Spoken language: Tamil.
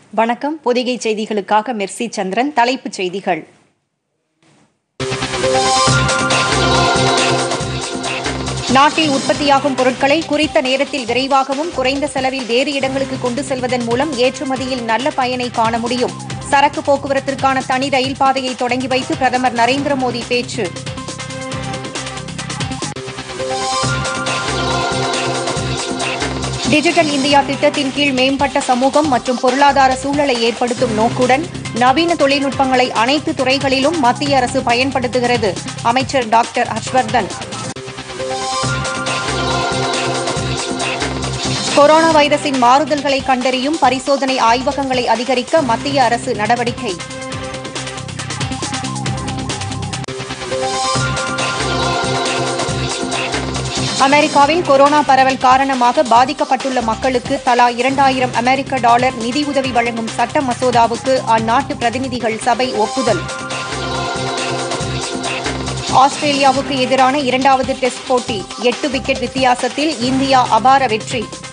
வணக்கம் பொதிகை செய்திகளுக்காக மெர்சி சந்திரன் தலைப்புச் செய்திகள் நாட்டில் உற்பத்தியாகும் பொருட்களை குறித்த நேரத்தில் விரைவாகவும் குறைந்த செலவில் வேறு இடங்களுக்கு கொண்டு செல்வதன் மூலம் ஏற்றுமதியில் நல்ல பயனை காண முடியும் சரக்கு போக்குவரத்திற்கான தனி ரயில் பாதையை தொடங்கி வைத்து பிரதமர் நரேந்திர மோடி பேச்சு டிஜிட்டல் இந்தியா திட்டத்தின் கீழ் மேம்பட்ட சமூகம் மற்றும் பொருளாதார சூழலை ஏற்படுத்தும் நோக்குடன் நவீன தொழில்நுட்பங்களை அனைத்து துறைகளிலும் மத்திய அரசு பயன்படுத்துகிறது அமைச்சர் டாக்டர் ஹர்ஷ்வர்தன் கொரோனா வைரஸின் மாறுதல்களை கண்டறியும் பரிசோதனை ஆய்வகங்களை அதிகரிக்க மத்திய அரசு நடவடிக்கை அமெரிக்காவில் கொரோனா பரவல் காரணமாக பாதிக்கப்பட்டுள்ள மக்களுக்கு தலா இரண்டாயிரம் அமெரிக்க டாலர் நிதியுதவி வழங்கும் சட்ட மசோதாவுக்கு அந்நாட்டு பிரதிநிதிகள் சபை ஒப்புதல் ஆஸ்திரேலியாவுக்கு எதிரான இரண்டாவது டெஸ்ட் போட்டி எட்டு விக்கெட் வித்தியாசத்தில் இந்தியா அபார வெற்றி